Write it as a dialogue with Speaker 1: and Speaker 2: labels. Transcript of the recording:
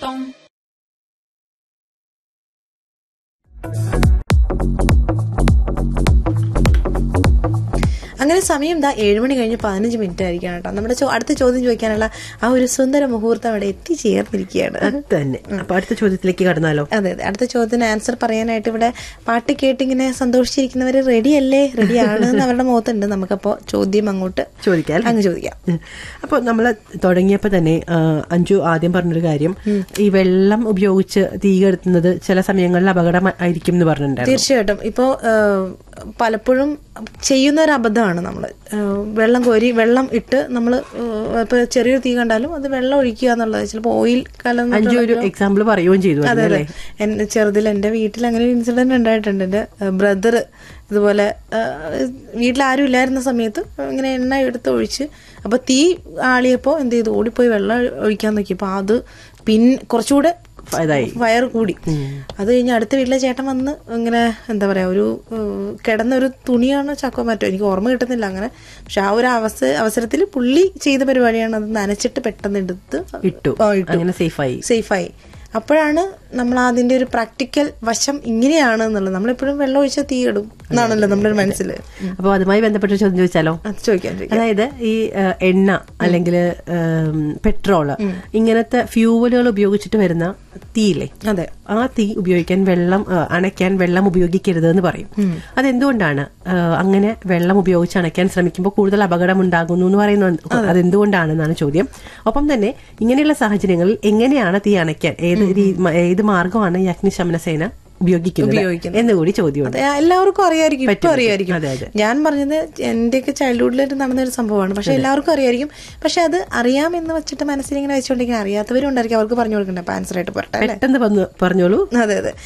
Speaker 1: അങ്ങനെ സമയം ദാ ഏഴ് മണി കഴിഞ്ഞ് പതിനഞ്ച് മിനിറ്റ് ആയിരിക്കണം കേട്ടോ നമ്മുടെ ചോ- അടുത്ത ചോദ്യം ചോദിക്കാനുള്ള ആ ഒരു സുന്ദര മുഹൂർത്തം അവിടെ എത്തിച്ചേർന്നിരിക്കുകയാണ്
Speaker 2: അത് തന്നെ അപ്പൊ അടുത്ത ചോദ്യത്തിലേക്ക് കടന്നാലോ
Speaker 1: അതെ അതെ അടുത്ത ചോദ്യത്തിന് ആൻസർ പറയാനായിട്ട് ഇവിടെ പാട്ട് കേട്ടിങ്ങനെ സന്തോഷിച്ചിരിക്കുന്നവര് റെഡിയല്ലേ റെഡിയാണ് എന്ന് അവരുടെ മുഖത്തുണ്ട് നമുക്കപ്പോ ചോദ്യം അങ്ങോട്ട്
Speaker 2: ചോദിക്കാം അല്ലേ?
Speaker 1: അങ്ങ് ചോദിക്കാം
Speaker 2: അപ്പൊ നമ്മൾ തുടങ്ങിയപ്പോ തന്നെ ആ, അഞ്ജു ആദ്യം പറഞ്ഞൊരു കാര്യം ഈ വെള്ളം ഉപയോഗിച്ച് തീ കെടുത്തുന്നത് ചില സമയങ്ങളിൽ അപകടമായിരിക്കും എന്ന് പറഞ്ഞിട്ടുണ്ടായിരുന്നു
Speaker 1: തീർച്ചയായിട്ടും ഇപ്പോൾ പലപ്പോഴും ചെയ്യുന്ന ഒരു അബദ്ധമാണ് നമ്മൾ വെള്ളം കോരി വെള്ളം ഇട്ട് നമ്മൾ ഇപ്പോൾ ചെറിയൊരു തീ കണ്ടാലും അത് വെള്ളം ഒഴിക്കുക എന്നുള്ളത് ചിലപ്പോൾ ഓയിൽ കലർന്ന
Speaker 2: അഞ്ജു ഒരു എക്സാമ്പിൾ പറയുകയും ചെയ്തു
Speaker 1: അതെ അതെ
Speaker 2: അല്ലേ
Speaker 1: എന്റെ ചെറുതിൽ എൻ്റെ വീട്ടിൽ അങ്ങനെ ഒരു ഇൻസിഡന്റ് ഉണ്ടായിട്ടുണ്ട് എൻ്റെ ബ്രദർ ഇതുപോലെ ആ, വീട്ടിൽ ആരും ഇല്ലായിരുന്ന സമയത്ത് ഇങ്ങനെ എണ്ണ എടുത്ത് ഒഴിച്ച് അപ്പൊ തീ ആളിയപ്പോൾ എന്ത് ചെയ്തു ഓടിപ്പോയി വെള്ളം ഒഴിക്കാൻ നോക്കിയപ്പോൾ അത് പിൻ കുറച്ചുകൂടെ
Speaker 2: ഇതായി
Speaker 1: വയർ കൂടി അത് കഴിഞ്ഞ് അടുത്ത വീട്ടിലെ ചേട്ടൻ വന്ന് ഇങ്ങനെ എന്താ പറയാ ഒരു ഏഹ്, കിടന്ന ഒരു തുണിയാണോ ചക്കോ മറ്റോ എനിക്ക് ഓർമ്മ കിട്ടുന്നില്ല അങ്ങനെ പക്ഷെ ആ ഒരു അവസ അവസരത്തിൽ പുള്ളി ചെയ്ത പരിപാടിയാണ് അത് നനച്ചിട്ട് പെട്ടെന്ന് എടുത്ത്
Speaker 2: ഇട്ടു
Speaker 1: ആ, ഇട്ടു
Speaker 2: അങ്ങനെ സേഫായി
Speaker 1: സേഫായി അപ്പോഴാണ് നമ്മൾ അതിന്റെ ഒരു പ്രാക്ടിക്കൽ വശം ഇങ്ങനെയാണ് എന്നുള്ളത് നമ്മളെപ്പോഴും വെള്ളം ഒഴിച്ച തീ ഇടും എന്നാണല്ലോ നമ്മുടെ ഒരു മനസ്സിൽ
Speaker 2: അപ്പൊ അതുമായി ബന്ധപ്പെട്ട ഒരു ചോദ്യം ചോദിച്ചാലോ
Speaker 1: അത് ചോദിക്കാൻ ചോദിക്കാം
Speaker 2: അതായത് ഈ ആ, എണ്ണ അല്ലെങ്കിൽ പെട്രോള് ഇങ്ങനത്തെ ഫ്യൂവലുകൾ ഉപയോഗിച്ചിട്ട് വരുന്ന തീയില്ലേ
Speaker 1: അതെ
Speaker 2: ആ തീ ഉപയോഗിക്കാൻ വെള്ളം ആ, അണയ്ക്കാൻ വെള്ളം ഉപയോഗിക്കരുത് എന്ന് പറയും അതെന്തുകൊണ്ടാണ് ആ, അങ്ങനെ വെള്ളം ഉപയോഗിച്ച് അണയ്ക്കാൻ ശ്രമിക്കുമ്പോൾ കൂടുതൽ അപകടം ഉണ്ടാകുന്നു എന്ന് പറയുന്നത് അതെന്തുകൊണ്ടാണെന്നാണ് ചോദ്യം ഒപ്പം തന്നെ ഇങ്ങനെയുള്ള സാഹചര്യങ്ങളിൽ എങ്ങനെയാണ് തീ അണയ്ക്കാൻ ഏത് രീ- മ- ഏത് മാർഗമാണ് ഈ അഗ്നിശമന സേന ഉപയോഗിക്കുന്നത്
Speaker 1: ഉപയോഗിക്കുന്നത്.
Speaker 2: എന്നുകൂടി ചോദ്യമുണ്ട്
Speaker 1: അതെ, എല്ലാവർക്കും അറിയായിരിക്കും ഇപ്പൊ
Speaker 2: പറ്റും,
Speaker 1: അറിയായിരിക്കും
Speaker 2: അതെ, അതെ.
Speaker 1: ഞാൻ പറഞ്ഞത് എന്റെയൊക്കെ ചൈൽഡ്ഹുഡിലായിട്ട് നടന്ന ഒരു സംഭവമാണ് പക്ഷെ എല്ലാവർക്കും അറിയായിരിക്കും പക്ഷെ അത് അറിയാമെന്ന് വെച്ചിട്ട് മനസ്സിലിങ്ങനെ വെച്ചുകൊണ്ടിരിക്കുന്ന അറിയാത്തവരും ഉണ്ടായിരിക്കും അവർക്ക് പറഞ്ഞു കൊടുക്കണ്ടേ അപ്പൊ ആൻസർ ആയിട്ട് പോരട്ടെ അല്ലേ
Speaker 2: പെട്ടെന്ന് വന്ന് പറഞ്ഞോളൂ
Speaker 1: അതെ അതെ